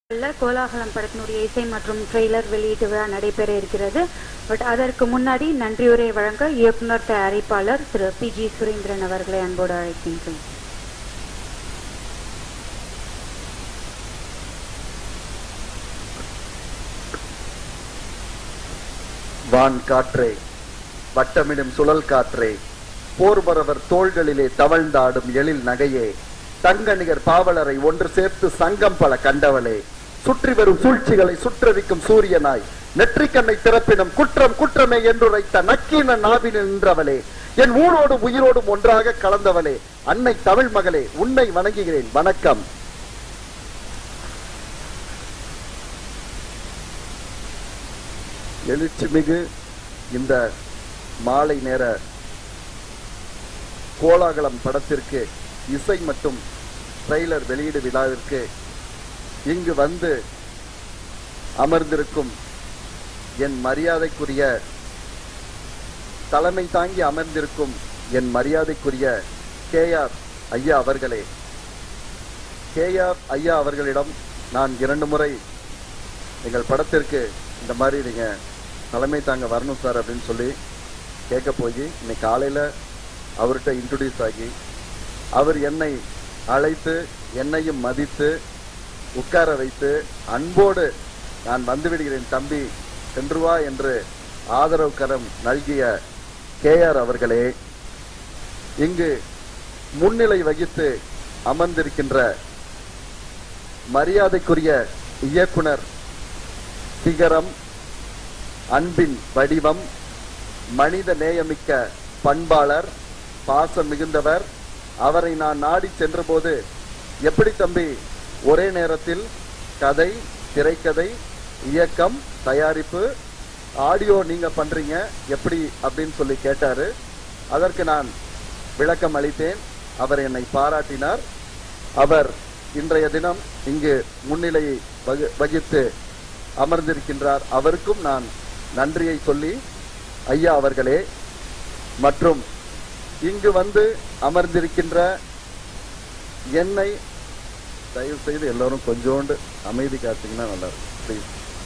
உள்ள கோலாகலம் படத்தினுடைய இசை மற்றும் ட்ரெய்லர் வெளியீட்டு விழா நடைபெற இருக்கிறது பட் அதற்கு முன்னாடி நன்றியுரை வழங்க இயக்குனர் தயாரிப்பாளர் திரு பி ஜி சுரேந்திரன் அவர்களை அன்போடு அழைக்கின்றேன் வான் காற்றே வட்டமிடும் சுழல் காற்றே போர்வரவர் தோள்களிலே தவழ்ந்தாடும் எழில் நகையே தங்கநிகர் பாவலரை ஒன்று சேர்த்து சங்கம் பல கண்டவளே சுற்றி வரும் சூழ்ச்சிகளை சுற்றறிக்கும் சூரியனாய் நெற்றிக்கண்ணை திறப்பினும் குற்றம் குற்றமே என்றுரைத்த நக்கீன நாவினில் நின்றவளே என் ஊரோடும் உயிரோடும் ஒன்றாக கலந்தவளே அன்னை தமிழ் மகளே உன்னை வணங்குகிறேன் வணக்கம் எழுச்சிமிகு இந்த மாலை நேர கோலாகலம் படத்திற்கு இசை மற்றும் ட்ரெய்லர் வெளியீடு விழாவிற்கு இங்கு வந்து அமர்ந்திருக்கும் என் மரியாதைக்குரிய தலைமை தாங்கி அமர்ந்திருக்கும் என் மரியாதைக்குரிய கேஆர் ஐயா அவர்களே கேஆர் ஐயா அவர்களிடம் நான் இரண்டு முறை எங்கள் படத்திற்கு இந்த மாதிரி நீங்க தலைமை தாங்க வரணும் சார் அப்படின்னு சொல்லி கேட்க போய் இன்னைக்கு காலையில அவர்கிட்ட இன்ட்ரடியூஸ் ஆகி அவர் என்னை அழைத்து என்னையும் மதித்து உட்கார வைத்து அன்போடு நான் வந்து விடுகிறேன் தம்பி சென்று வா என்று ஆதரவு கரம் நல்கிய கேஆர் அவர்களே இங்கு முன்னிலை வகித்து அமர்ந்திருக்கின்ற மரியாதைக்குரிய இயக்குனர் சிகரம் அன்பின் வடிவம் மனித நேயமிக்க பண்பாளர் பாசம் மிகுந்தவர் அவரை நான் நாடி சென்றபோது எப்படி தம்பி ஒரே நேரத்தில் கதை திரைக்கதை இயக்கம் தயாரிப்பு ஆடியோ நீங்க பண்றீங்க எப்படி அப்படின்னு சொல்லி கேட்டாரு அதற்கு நான் விளக்கம் அளித்தேன் அவர் என்னை பாராட்டினார் அவர் இன்றைய தினம் இங்கு முன்னிலையை வகு- வகித்து அமர்ந்திருக்கின்றார் அவருக்கும் நான் நன்றியை சொல்லி ஐயா அவர்களே மற்றும் இங்கு வந்து அமர்ந்திருக்கின்ற என்னை தயவு செய்து எல்லாரும் கொஞ்சோண்டு அமைதி காத்தீங்கன்னா நல்லா இருக்கும் ப்ளீஸ்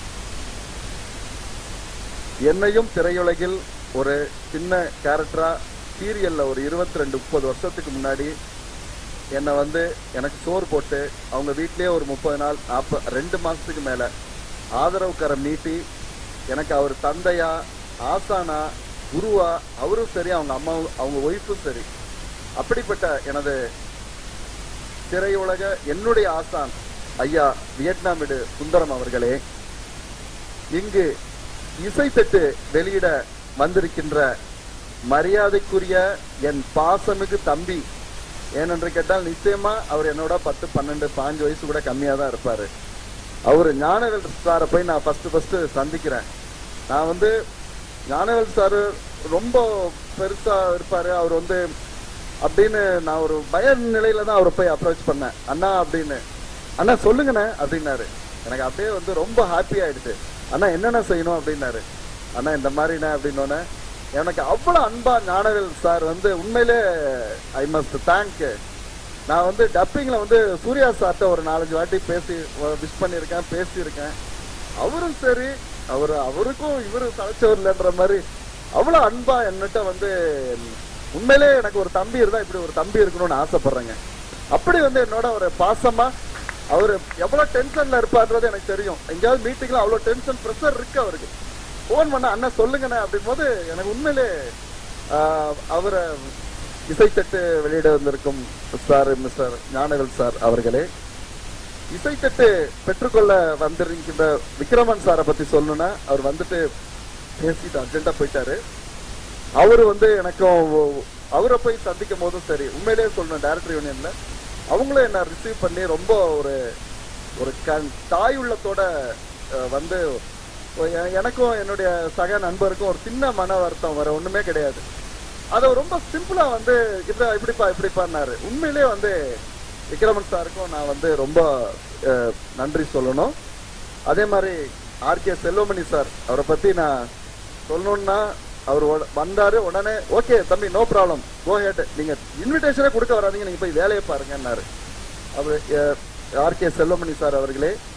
என்னையும் திரையுலகில் ஒரு சின்ன கேரக்டரா சீரியல்ல ஒரு இருபத்தி ரெண்டு முப்பது வருஷத்துக்கு முன்னாடி என்னை வந்து எனக்கு சோறு போட்டு அவங்க வீட்லயே ஒரு முப்பது நாள் நாற்ப ரெண்டு மாசத்துக்கு மேல ஆதரவு கரம் நீட்டி எனக்கு அவர் தந்தையா ஆசானா குருவா அவரும் சரி அவங்க அம்மாவும் அவங்க ஒய்ஃபும் சரி அப்படிப்பட்ட எனது திரையுலக என்னுடைய ஆசான் ஐயா வியட்நாமிடு சுந்தரம் அவர்களே இங்கு இசைத்தட்டு வெளியிட வந்திருக்கின்ற மரியாதைக்குரிய என் பாசமிகு தம்பி ஏனென்று கேட்டால் நிச்சயமா அவர் என்னோட பத்து பன்னெண்டு பாஞ்சு வயசு கூட கம்மியா தான் இருப்பாரு அவரு ஞானவேல் சாரை போய் நான் ஃபர்ஸ்ட் ஃபர்ஸ்ட் சந்திக்கிறேன் நான் வந்து ஞானவேல் சார் ரொம்ப பெருசா இருப்பாரு அவர் வந்து அப்படின்னு நான் ஒரு பய நிலையில தான் அவரை போய் அப்ரோச் பண்ணேன் அண்ணா அப்படின்னு அண்ணா சொல்லுங்கண்ணே அப்படின்னாரு எனக்கு அப்படியே வந்து ரொம்ப ஹாப்பி ஆயிடுச்சு அண்ணா என்னென்ன செய்யணும் அப்படின்னாரு அண்ணா இந்த மாதிரிண்ணே அப்படின்னோடனே எனக்கு அவ்வளவு அன்பா ஞானவேல் சார் வந்து உண்மையிலே ஐ மஸ்ட் தேங்க் நான் வந்து டப்பிங்ல வந்து சூர்யா சார்ட்ட ஒரு நாலஞ்சு வாட்டி பேசி விஷ் பண்ணியிருக்கேன் பேசியிருக்கேன் அவரும் சரி அவர் அவருக்கும் இவரு தலைச்சவர் இல்லைன்ற மாதிரி அவ்வளவு அன்பா என்னட்ட வந்து உண்மையிலே எனக்கு ஒரு தம்பி இருந்தா இப்படி ஒரு தம்பி இருக்கணும்னு ஆசைப்படுறேங்க அப்படி வந்து என்னோட ஒரு பாசமா அவரு எவ்வளவு டென்ஷன்ல இருப்பார்ன்றது எனக்கு தெரியும் எங்கேயாவது மீட்டிங்ல அவ்வளவு டென்ஷன் ப்ரெஷர் இருக்கு அவருக்கு போன் பண்ண அண்ணன் சொல்லுங்கண்ணே அப்படின் போது எனக்கு உண்மையிலே ஆஹ், அவரை இசைத்தட்டு வெளியிட வந்திருக்கும் சார் மிஸ்டர் ஞானவேல் சார் அவர்களே இசைத்தட்டு பெற்றுக்கொள்ள வந்திருக்கின்ற விக்ரமன் சாரை பத்தி சொல்லணும்னா அவர் வந்துட்டு பேசிட்டு அர்ஜென்ட்டா போயிட்டாரு அவரு வந்து எனக்கும் அவரை போய் சந்திக்கும் போதும் சரி உண்மையிலேயே சொல்லணும் டைரக்டர் யூனியன்ல அவங்களும் என்ன ரிசீவ் பண்ணி ரொம்ப ஒரு ஒரு கண் தாய் உள்ளத்தோட அஹ், வந்து எ- எனக்கும் என்னுடைய சக நண்பருக்கும் ஒரு சின்ன மன வருத்தம் வர ஒண்ணுமே கிடையாது அதை ரொம்ப சிம்பிளா வந்து இந்த இப்படிப்பா இப்படிப்பான்னாரு உண்மையிலேயே வந்து விக்ரமன் சாருக்கும் நான் வந்து ரொம்ப அஹ், நன்றி சொல்லணும் அதே மாதிரி ஆர்கே செல்வமணி சார் அவரை பத்தி நான் சொல்லணும்னா அவர் உட- வந்தாரு உடனே ஓகே தம்பி நோ ப்ராப்ளம் கோ ஹெட் நீங்க இன்விடேஷனே கொடுக்க வராதீங்க நீங்க போய் வேலையை பாருங்கன்னாரு அவர் ஆர்கே செல்வமணி சார் அவர்களே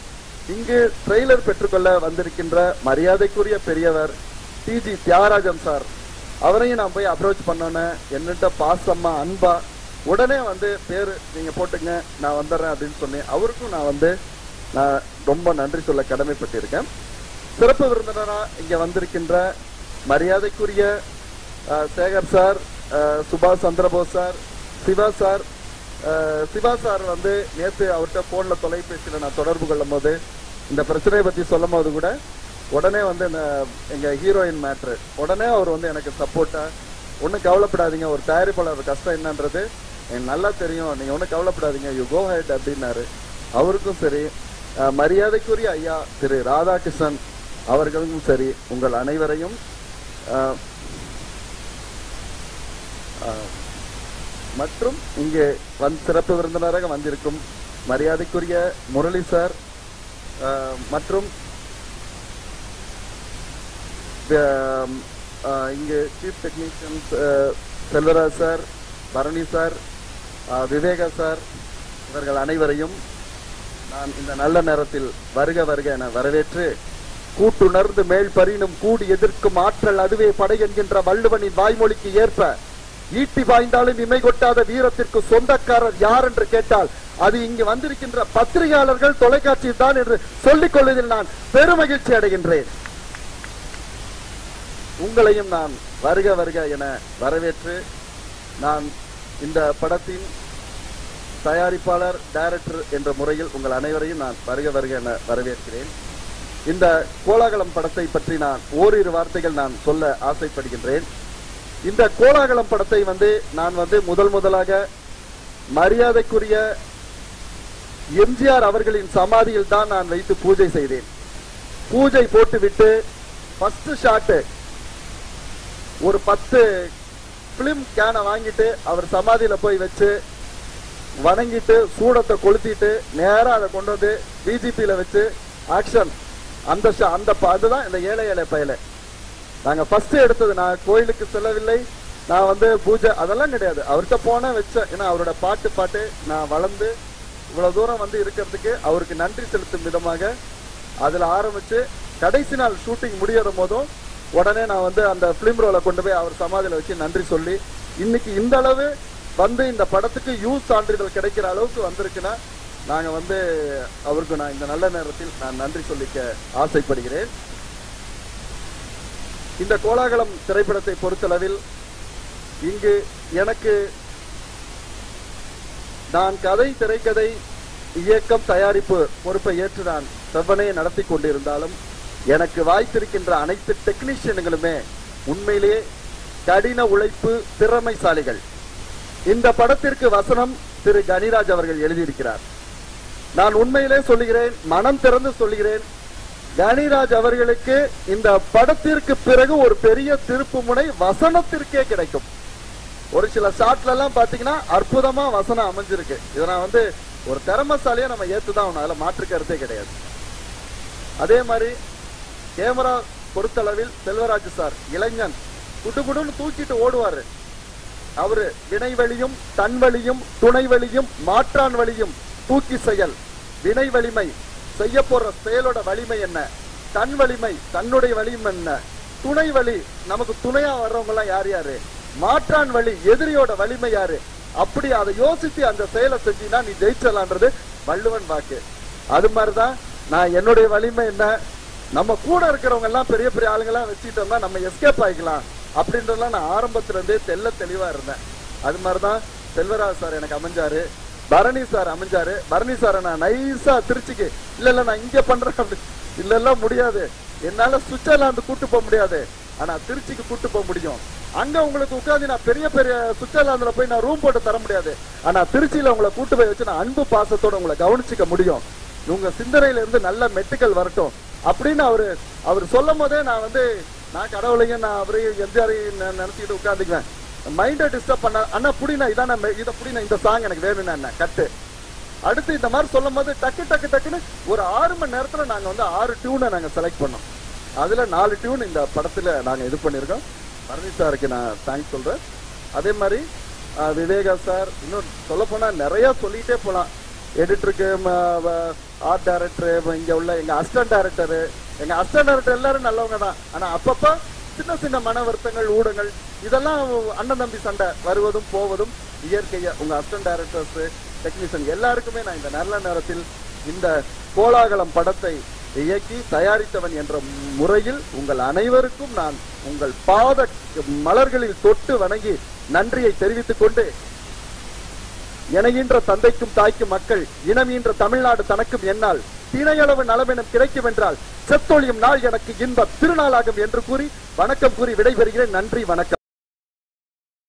இங்கு ட்ரெய்லர் பெற்றுக்கொள்ள வந்திருக்கின்ற மரியாதைக்குரிய பெரியவர் டிஜி தியாகராஜன் சார் அவரையும் நான் போய் அப்ரோச் பண்ணோன்னே என்னட்ட பாசமா அன்பா உடனே வந்து பேரு நீங்க போட்டுங்க நான் வந்துடுறேன் அப்படின்னு சொன்னேன் அவருக்கும் நான் வந்து நான் ரொம்ப நன்றி சொல்ல கடமைப்பட்டிருக்கேன் சிறப்பு விருந்தினரா இங்க வந்திருக்கின்ற மரியாதைக்குரிய அஹ், சேகர் சார் அஹ், சுபாஷ் சந்திரபோஸ் சார் சிவா சார் அஹ், சிவா சார் வந்து நேத்து அவர்கிட்ட போன்ல தொலைபேசியில நான் தொடர்பு கொள்ளும் போது இந்த பிரச்சனையை பத்தி சொல்லும் போது கூட உடனே வந்து இந்த எங்க ஹீரோயின் மேட்ரு உடனே அவர் வந்து எனக்கு சப்போர்ட்டா ஒன்றும் கவலைப்படாதீங்க ஒரு தயாரிப்பாளர் கஷ்டம் என்னன்றது எனக்கு நல்லா தெரியும் நீங்க ஒன்றும் கவலைப்படாதீங்க யூ கோ ஹெட் அப்படின்னாரு அவருக்கும் சரி அஹ், மரியாதைக்குரிய ஐயா திரு ராதாகிருஷ்ணன் அவர்களுக்கும் சரி உங்கள் அனைவரையும் அஹ், அஹ், மற்றும் இங்கே வந் சிறப்பு விருந்தினராக வந்திருக்கும் மரியாதைக்குரிய முரளி சார் அஹ், மற்றும் அஹ், அஹ், இங்கு chief technicians Selvaraj sir Bharani sir அஹ், விவேகா சார் இவர்கள் அனைவரையும் நான் இந்த நல்ல நேரத்தில் வருக வருக என வரவேற்று கூட்டுணர்ந்து மேல் பரினும் கூடி எதிர்க்கும் ஆற்றல் அதுவே படை என்கின்ற வள்ளுவனின் வாய்மொழிக்கு ஏற்ப ஈட்டி பாய்ந்தாலும் இமை கொட்டாத வீரத்திற்கு சொந்தக்காரர் யார் என்று கேட்டால் அது இங்கு வந்திருக்கின்ற பத்திரிகையாளர்கள் தொலைக்காட்சி தான் என்று சொல்லிக் கொள்வதில் நான் பெருமகிழ்ச்சி அடைகின்றேன் உங்களையும் நான் வருக வருக என வரவேற்று நான் இந்த படத்தின் தயாரிப்பாளர் டைரக்டர் என்ற முறையில் உங்கள் அனைவரையும் நான் வருக வருக என வரவேற்கிறேன் இந்த கோலாகலம் படத்தை பற்றி நான் ஓரிரு வார்த்தைகள் நான் சொல்ல ஆசைப்படுகின்றேன் இந்த கோலாகலம் படத்தை வந்து நான் வந்து முதல் முதலாக மரியாதைக்குரிய எம்ஜிஆர் அவர்களின் சமாதியில் தான் நான் வைத்து பூஜை செய்தேன் பூஜை போட்டுவிட்டு ஃபர்ஸ்ட் ஷாட்டு ஒரு பத்து பிலிம் கேனை வாங்கிட்டு அவர் சமாதியில போய் வச்சு வணங்கிட்டு சூடத்தை கொளுத்திட்டு நேரா அதை கொண்டு வந்து பிஜிபியில வச்சு ஆக்ஷன் அந்த ஷா- அந்த ப- அதுதான் இந்த ஏழை ஏழை பயல நாங்க ஃபர்ஸ்ட் எடுத்தது நான் கோயிலுக்கு செல்லவில்லை நான் வந்து பூஜை அதெல்லாம் கிடையாது அவர்கிட்ட போனேன் வச்சேன் ஏன்னா அவரோட பாட்டு பாட்டு நான் வளர்ந்து இவ்வளவு தூரம் வந்து இருக்கிறதுக்கு அவருக்கு நன்றி செலுத்தும் விதமாக அதுல ஆரம்பிச்சு கடைசி நாள் ஷூட்டிங் முடியற போதும் உடனே நான் வந்து அந்த பிலிம் ரோலை கொண்டு போய் அவர் சமாதியில வச்சு நன்றி சொல்லி இன்னைக்கு இந்த அளவு வந்து இந்த படத்துக்கு யூஸ் சான்றிதழ் கிடைக்கிற அளவுக்கு வந்திருக்குன்னா நாங்க வந்து அவருக்கு நான் இந்த நல்ல நேரத்தில் நான் நன்றி சொல்லிக்க ஆசைப்படுகிறேன் இந்த கோலாகலம் திரைப்படத்தை பொறுத்தளவில் இங்கு எனக்கு நான் கதை திரைக்கதை இயக்கம் தயாரிப்பு பொறுப்பை ஏற்று நான் செவ்வனையை நடத்தி கொண்டிருந்தாலும் எனக்கு வாய்த்திருக்கின்ற அனைத்து டெக்னீஷியன்களுமே உண்மையிலேயே கடின உழைப்பு திறமைசாலிகள் இந்த படத்திற்கு வசனம் திரு கனிராஜ் அவர்கள் எழுதியிருக்கிறார் நான் உண்மையிலே சொல்லுகிறேன் மனம் திறந்து சொல்லுகிறேன் கனிராஜ் அவர்களுக்கு இந்த படத்திற்கு பிறகு ஒரு பெரிய திருப்பு முனை வசனத்திற்கே கிடைக்கும் ஒரு சில ஷாட்ல எல்லாம் பாத்தீங்கன்னா அற்புதமா வசனம் அமைஞ்சிருக்கு இதை நான் வந்து ஒரு திறமசாலியா நம்ம ஏத்துதான் ஆகணும் அதுல மாற்று கருத்தே கிடையாது அதே மாதிரி கேமரா பொறுத்தளவில் செல்வராஜ் சார் இளைஞன் குடுகுடுன்னு தூக்கிட்டு ஓடுவாரு அவரு வினை வழியும் தன் வழியும் துணை வழியும் மாற்றான் வழியும் தூக்கி செயல் வினை வலிமை செய்ய போற செயலோட வலிமை என்ன தன் வலிமை தன்னுடைய வலிமை என்ன துணை வழி நமக்கு துணையா வர்றவங்க எல்லாம் யார் யாரு மாற்றான் வழி எதிரியோட வலிமை யாரு அப்படி அதை யோசித்து அந்த செயலை செஞ்சீங்கன்னா நீ ஜெயிச்சலான்றது வள்ளுவன் வாக்கு அது மாதிரிதான் நான் என்னுடைய வலிமை என்ன நம்ம கூட இருக்கிறவங்க எல்லாம் பெரிய பெரிய ஆளுங்களா வச்சுட்டோம்னா நம்ம எஸ்கேப் ஆகிக்கலாம் அப்படின்றதெல்லாம் நான் ஆரம்பத்துல இருந்தே தெல்ல தெளிவா இருந்தேன் அது மாதிரிதான் செல்வராஜ் சார் எனக்கு அமைஞ்சாரு பரணி சார் அமைஞ்சாரு பரணி சாரை நான் நைஸா திருச்சிக்கு இல்ல இல்ல நான் இங்க பண்றேன் அப்படி இல்ல இல்ல முடியாது என்னால சுவிட்சர்லாந்து கூட்டு போக முடியாது ஆனா திருச்சிக்கு கூட்டு போக முடியும் அங்க உங்களுக்கு உட்கார்ந்து நான் பெரிய பெரிய சுவிட்சர்லாந்துல போய் நான் ரூம் போட்டு தர முடியாது ஆனா திருச்சியில உங்களை கூட்டு போய் வச்சு நான் அன்பு பாசத்தோட உங்களை கவனிச்சுக்க முடியும் உங்க சிந்தனையில இருந்து நல்ல மெட்டுக்கள் வரட்டும் அப்படின்னு அவரு அவர் சொல்லும் போதே நான் வந்து நான் கடவுளையும் நான் அவரையும் எம்ஜிஆரையும் நெ- நினைச்சுக்கிட்டு உட்காந்துக்குவேன் மைண்டை டிஸ்டர்ப் பண்ண அண்ணா புடினா இதான் இதை புடினா இந்த சாங் எனக்கு வேணும்னா என்ன கட்டு அடுத்து இந்த மாதிரி சொல்லும் போது டக்கு டக்கு டக்குன்னு ஒரு ஆறு மணி நேரத்துல நாங்க வந்து ஆறு டியூனை நாங்க செலக்ட் பண்ணோம் அதுல நாலு டியூன் இந்த படத்துல நாங்க இது பண்ணிருக்கோம் பரணி சாருக்கு நான் தேங்க்ஸ் சொல்றேன் அதே மாதிரி அஹ், விவேகா சார் இன்னும் சொல்ல போனா நிறைய சொல்லிட்டே போலாம் எடிட்டருக்கு ஆர்ட் டைரக்டர் இங்க உள்ள எங்க அசிஸ்டன்ட் டைரக்டர் எங்க அசிஸ்டன்ட் டைரக்டர் எல்லாரும் நல்லவங்க தான் ஆனா அப்பப்ப சின்ன சின்ன மன வருத்தங்கள் ஊடங்கள் இதெல்லாம் அண்ணன் தம்பி சண்டை வருவதும் போவதும் இயற்கைய உங்க அசிஸ்டன்ட் டைரக்டர்ஸ் டெக்னீஷியன் எல்லாருக்குமே நான் இந்த நல்ல நேரத்தில் இந்த கோலாகலம் படத்தை இயக்கி தயாரித்தவன் என்ற முறையில் உங்கள் அனைவருக்கும் நான் உங்கள் பாத மலர்களில் தொட்டு வணங்கி நன்றியை தெரிவித்துக் கொண்டு எனகின்ற தந்தைக்கும் தாய்க்கும் மக்கள் இனமீன்ற தமிழ்நாடு தனக்கும் என்னால் தினையளவு நலமெனும் கிடைக்கும் என்றால் செத்தொழியும் நாள் எனக்கு இன்ப திருநாளாகும் என்று கூறி வணக்கம் கூறி விடைபெறுகிறேன் நன்றி வணக்கம்